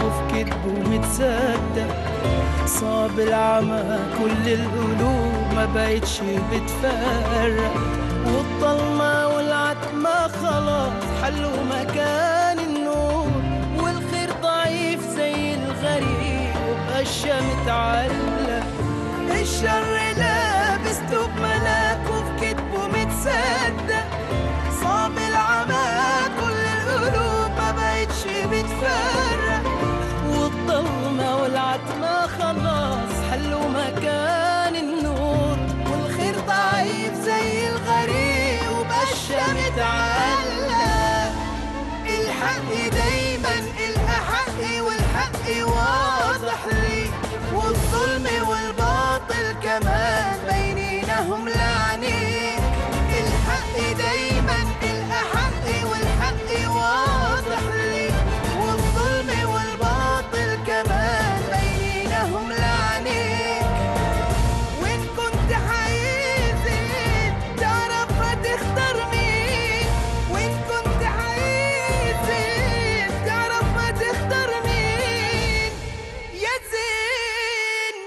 وفي كدبه متصدق صاب العمى كل القلوب ما بقتش بتفرق والضلمة والعتمة خلاص حلوا مكان النور والخير ضعيف زي الغريب وبقشة متعلق الشر لابس توب ملاك وفي كتبه متصدق صاب العمى كل القلوب ما بقتش بتفرق والضلمة والعتمة خلاص حلوا مكان النور والخير ضعيف زي الغريب وبقشة متعلق الحق دايما الأحق والحق واضح لي والظلم والباطل كمان بينينهم لعنيك الحق دايما الأحق والحق واضح لي والظلم والباطل كمان بينينهم لعنيك وإن كنت حيزيد تعرف هتختار مين وإن كنت حيزيد تعرف هتختار مين يا زين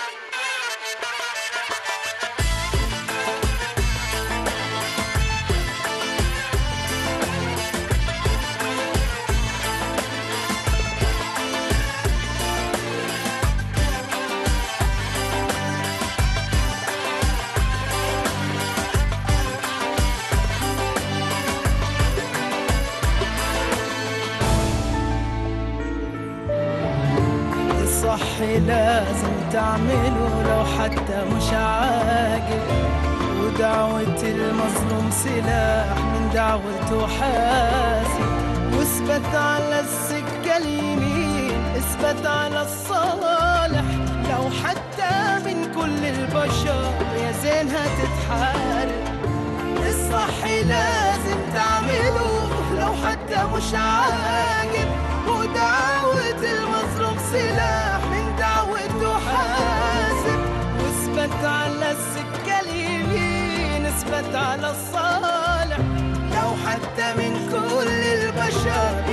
الصح لازم تعمله لو حتى مش عاجب ودعوة المظلوم سلاح من دعوته حاسب واثبت على السكة اليمين اثبت على الصالح لو حتى من كل البشر يا زين هتتحارب الصح لازم تعمله لو حتى مش عاجب ودعوة المظلوم سلاح من دعوته حاسب واثبت على السكة اليمين اثبت على الصالح لو حتى من كل البشر